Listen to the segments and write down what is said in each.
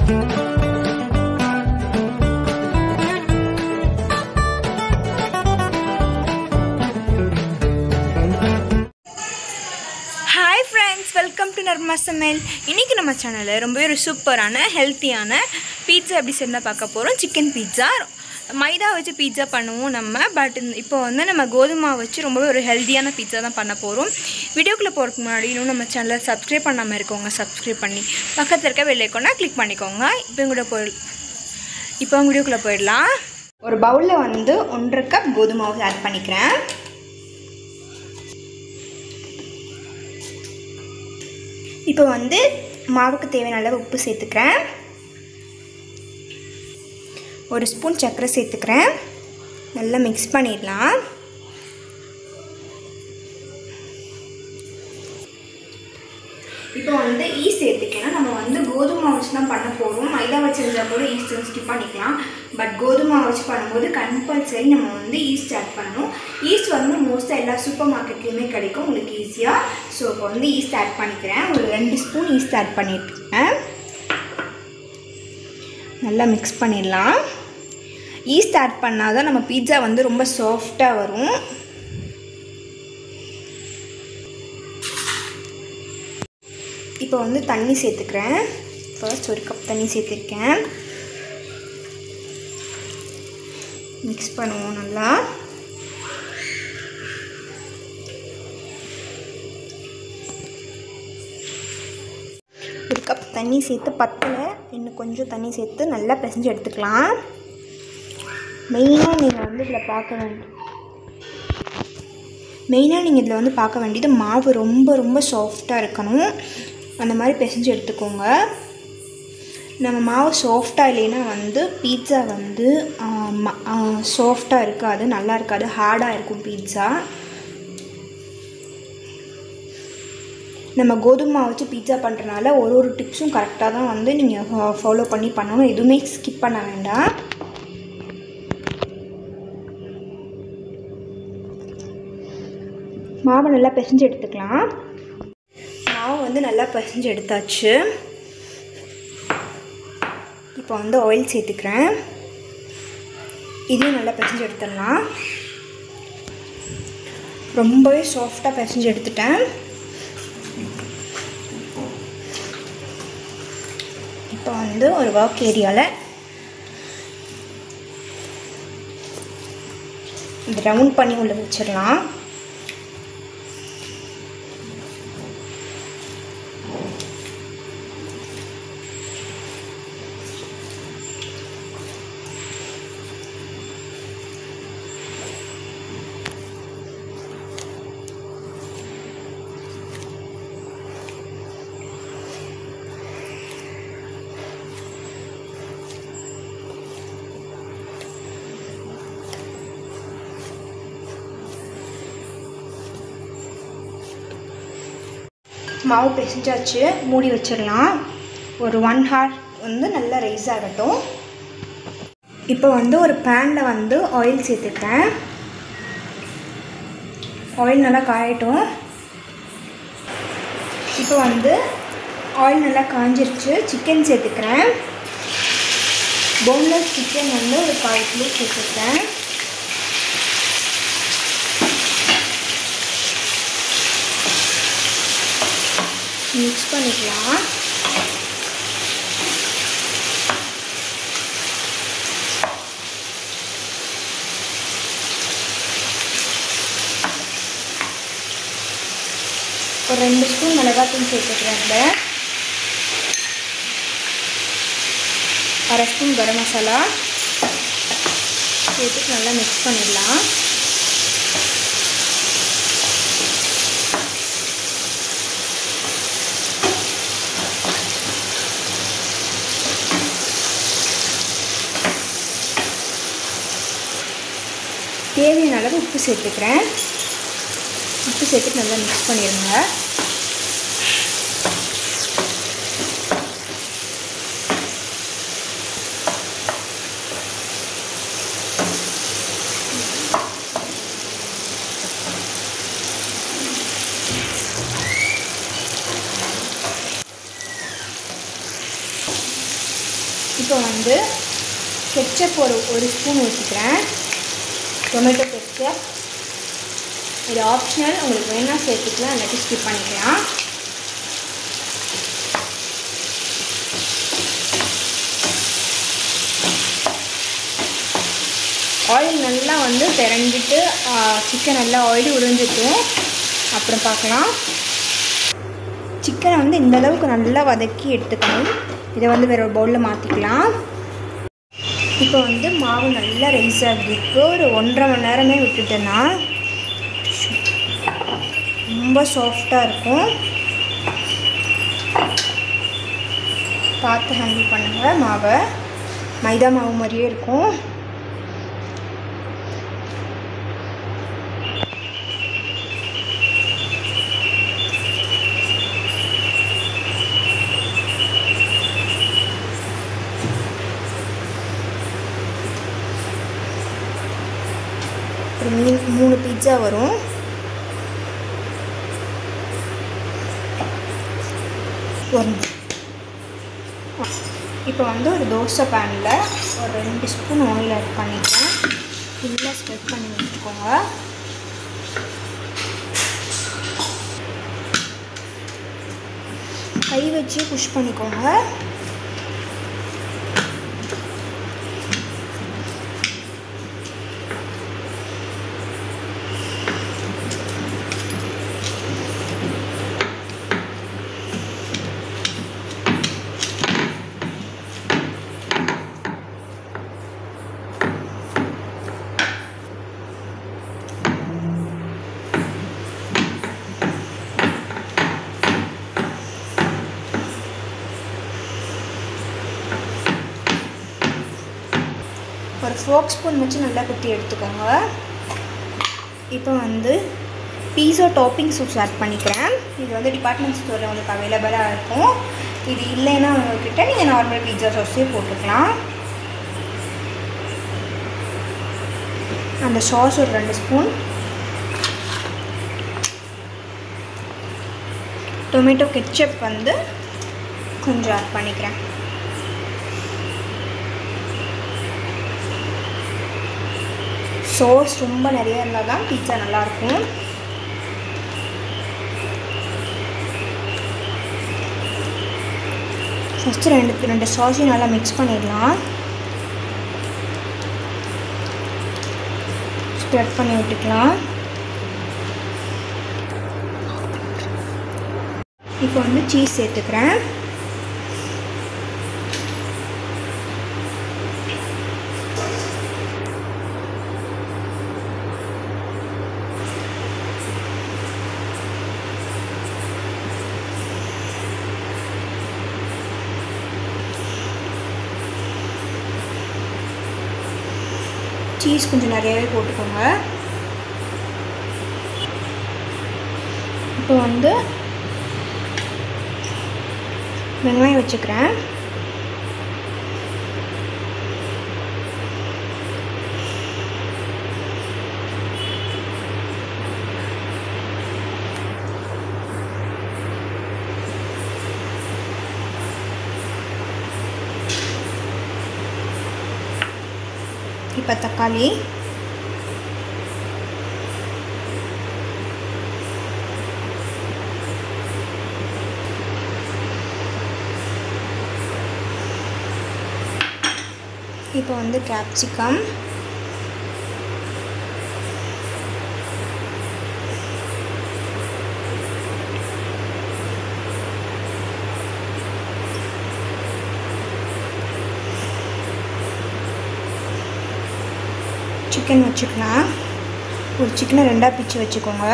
hi friends welcome to Narma சமையல் இன்றைக்கி நம்ம சேனலில் ரொம்பவே ஒரு சூப்பரான ஹெல்த்தியான பீட்சா எப்படி செய்யணும் பார்க்க போகிறோம் சிக்கன் பீட்சா மைதா வச்சு பீட்சா பண்ணுவோம் நம்ம பட் இப்போ வந்து நம்ம கோதுமை வச்சு ரொம்பவே ஒரு ஹெல்த்தியான பீட்சா தான் பண்ண போகிறோம் வீடியோக்குள்ளே போகிறதுக்கு முன்னாடி இன்னும் நம்ம சேனலை சப்ஸ்கிரைப் பண்ணாமல் இருக்கவங்க சப்ஸ்கிரைப் பண்ணி பக்கத்தில் இருக்க வெள்ளைக்கோனா கிளிக் பண்ணிக்கோங்க இப்போ கூட போய் இப்போ வீடியோக்குள்ளே போயிடலாம் ஒரு பவுலில் வந்து ஒன்றரை கப் கோதுமை ஆட் பண்ணிக்கிறேன் இப்போ வந்து மாவுக்கு தேவையான அளவு உப்பு சேர்த்துக்கிறேன் ஒரு ஸ்பூன் சர்க்கரை சேர்த்துக்கிறேன் நல்லா மிக்ஸ் பண்ணிடலாம் இப்போ வந்து ஈஸ்ட் சேர்த்துக்கலாம் நம்ம வந்து கோதுமை வச்சு தான் பண்ண போகிறோம் மைதா வச்சு இருந்தால் கூட ஈஸ்ட் வந்து ஸ்கிப் பண்ணிக்கலாம் பட் கோதுமை வச்சு பண்ணும்போது கம்பல்சரி நம்ம வந்து ஈஸ்ட் ஆட் பண்ணணும் ஈஸ்ட் வந்து மோஸ்ட்டாக எல்லா சூப்பர் மார்க்கெட்லேயுமே கிடைக்கும் உங்களுக்கு ஈஸியாக ஸோ இப்போ வந்து ஈஸ்ட் ஆட் பண்ணிக்கிறேன் ஒரு ரெண்டு ஸ்பூன் ஈஸ்ட் ஆட் பண்ணிட்டுருக்கேன் நல்லா மிக்ஸ் பண்ணிடலாம் ஈஸ்ட் ஆட் பண்ணால் தான் நம்ம பீட்சா வந்து ரொம்ப சாஃப்டாக வரும் இப்போ வந்து தண்ணி சேர்த்துக்கிறேன் ஃபர்ஸ்ட் ஒரு கப் தண்ணி சேர்த்துருக்கேன் மிக்ஸ் பண்ணுவோம் நல்லா ஒரு கப் தண்ணி சேர்த்து பத்தலை இன்னும் கொஞ்சம் தண்ணி சேர்த்து நல்லா பிசைஞ்சு எடுத்துக்கலாம் மெயினாக நீங்கள் வந்து இதில் பார்க்க வேண்டிய மெயினாக நீங்கள் இதில் வந்து பார்க்க வேண்டியது மாவு ரொம்ப ரொம்ப சாஃப்டாக இருக்கணும் அந்த மாதிரி பிசைஞ்சு எடுத்துக்கோங்க நம்ம மாவு சாஃப்டாக இல்லைன்னா வந்து பீட்சா வந்து சாஃப்டாக இருக்காது நல்லா இருக்காது ஹார்டாக இருக்கும் பீட்சா நம்ம கோதுமை மாவு வச்சு பீட்சா பண்ணுறனால ஒரு ஒரு டிப்ஸும் கரெக்டாக தான் வந்து நீங்கள் ஃபாலோ பண்ணி பண்ணணும் எதுவுமே ஸ்கிப் பண்ண வேண்டாம் மாவை நல்லா பிசைஞ்சு எடுத்துக்கலாம் மாவு வந்து நல்லா பிசைஞ்சு எடுத்தாச்சு இப்போ வந்து ஆயில் சேர்த்துக்கிறேன் இதையும் நல்லா பிசைஞ்சு எடுத்துடலாம் ரொம்பவே சாஃப்டாக பிசைஞ்சு எடுத்துட்டேன் இப்போ வந்து ஒரு ஒர்க் ஏரியாவில் இந்த ரவுண்ட் பண்ணி உள்ள வச்சிடலாம் மாவு பிசைஞ்சாச்சு மூடி வச்சிடலாம் ஒரு ஒன் ஹார் வந்து நல்லா ரைஸ் ஆகட்டும் இப்போ வந்து ஒரு பேனில் வந்து ஆயில் சேர்த்துக்கிறேன் ஆயில் நல்லா காயட்டும் இப்போ வந்து ஆயில் நல்லா காஞ்சிருச்சு சிக்கன் சேர்த்துக்கிறேன் போன்லெஸ் சிக்கன் வந்து ஒரு கால் கிலோ சேர்த்துக்கிறேன் மிக்ஸ் பண்ணிக்கலாம் ஒரு ரெண்டு ஸ்பூன் மிளகாத்தூள் சேர்த்துக்கிறேன் இதில் அரை ஸ்பூன் கரம் மசாலா சேர்த்துட்டு நல்லா மிக்ஸ் பண்ணிடலாம் தேவையான அளவு உப்பு சேர்த்துக்கிறேன் உப்பு சேர்த்துட்டு நல்லா மிக்ஸ் பண்ணிடுங்க இப்போ வந்து கெச்சப் ஒரு ஒரு ஸ்பூன் ஊற்றிக்கிறேன் டொமேட்டோ கெச்சப் இது ஆப்ஷனல் உங்களுக்கு வேணா சேர்த்துக்கலாம் இல்லாட்டி ஸ்கிப் பண்ணிக்கலாம் ஆயில் நல்லா வந்து திரண்டிட்டு சிக்கன் நல்லா ஆயில் உறிஞ்சிட்டும் அப்புறம் பார்க்கலாம் சிக்கனை வந்து இந்த அளவுக்கு நல்லா வதக்கி எடுத்துக்கணும் இதை வந்து வேற ஒரு பவுலில் மாற்றிக்கலாம் இப்போ வந்து மாவு நல்லா ரைஸ் ஆகிருக்கு ஒரு ஒன்றரை மணி நேரமே விட்டுட்டேன்னா ரொம்ப சாஃப்டாக இருக்கும் பார்த்து ஹேண்டில் பண்ணுங்கள் மாவை மைதா மாவு மாதிரியே இருக்கும் ஒரு மீன் மூணு பீட்சா வரும் ஒரு இப்போ வந்து ஒரு தோசை பேனில் ஒரு ரெண்டு ஸ்பூன் ஆயில் ஆட் பண்ணிக்கிறேன் ஃபுல்லாக ஸ்ப்ரெட் பண்ணி வச்சுக்கோங்க கை வச்சு புஷ் பண்ணிக்கோங்க ஒரு ஃபோக் ஸ்பூன் வச்சு நல்லா குத்தி எடுத்துக்கோங்க இப்போ வந்து பீஸா டாப்பிங் சூப்ஸ் ஆட் பண்ணிக்கிறேன் இது வந்து டிபார்ட்மெண்ட் ஸ்டோரில் உங்களுக்கு அவைலபிளாக இருக்கும் இது இல்லைன்னா உங்கள்கிட்ட நீங்கள் நார்மல் பீஸா சாஸே போட்டுக்கலாம் அந்த சாஸ் ஒரு ரெண்டு ஸ்பூன் டொமேட்டோ கெச்சப் வந்து கொஞ்சம் ஆட் பண்ணிக்கிறேன் சோஸ் ரொம்ப நிறைய இருந்தால் தான் பீட்சா நல்லாயிருக்கும் ஃபஸ்ட்டு ரெண்டு ரெண்டு சாஸையும் நல்லா மிக்ஸ் பண்ணிடலாம் ஸ்ப்ரெட் பண்ணி விட்டுக்கலாம் இப்போ வந்து சீஸ் சேர்த்துக்கிறேன் சீஸ் கொஞ்சம் நிறையவே போட்டுக்கோங்க இப்போ வந்து வெங்காயம் வச்சுக்கிறேன் இப்போ தக்காளி இப்போ வந்து கேப்சிகம் சிக்கன் வச்சுக்கலாம் ஒரு சிக்கனை ரெண்டாக பிச்சு வச்சுக்கோங்க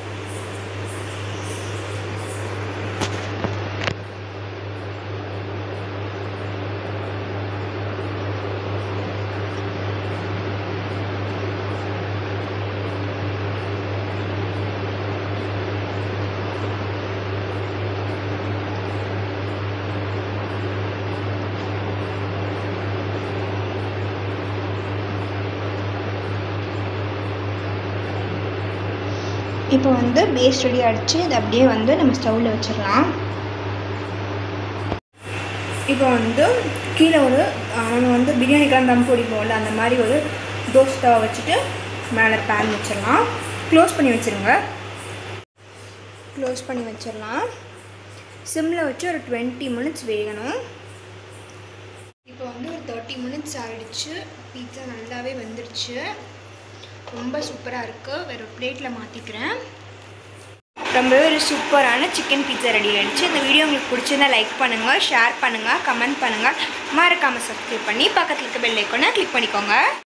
இப்போ வந்து பேஸ் ரெடி அடித்து இதை அப்படியே வந்து நம்ம ஸ்டவ்வில் வச்சிடலாம் இப்போ வந்து கீழே ஒரு அஹ், நம்ம வந்து பிரியாணிக்கெலாம் தம் பிடிப்போம்ல அந்த மாதிரி ஒரு தோசை தவா வச்சுட்டு மேலே பேன் வச்சிடலாம் க்ளோஸ் பண்ணி வச்சுருங்க க்ளோஸ் பண்ணி வச்சிடலாம் சிம்மில் வச்சு ஒரு டுவெண்ட்டி மினிட்ஸ் வேகணும் இப்போ வந்து ஒரு தேர்ட்டி மினிட்ஸ் ஆகிடுச்சு பீட்சா நல்லாவே வெந்துடுச்சு ரொம்ப சூப்பராக இருக்குது வேறு பிளேட்டில் மாற்றிக்கிறேன் ரொம்பவே ஒரு சூப்பரான சிக்கன் பீட்சா ரெடி ஆகிடுச்சு இந்த வீடியோ உங்களுக்கு பிடிச்சிருந்தா லைக் பண்ணுங்கள் ஷேர் பண்ணுங்கள் கமெண்ட் பண்ணுங்கள் மறக்காமல் சப்ஸ்கிரைப் பண்ணி பக்கத்தில் இருக்க பெல் ஐக்கானை கிளிக் பண்ணிக்கோங்க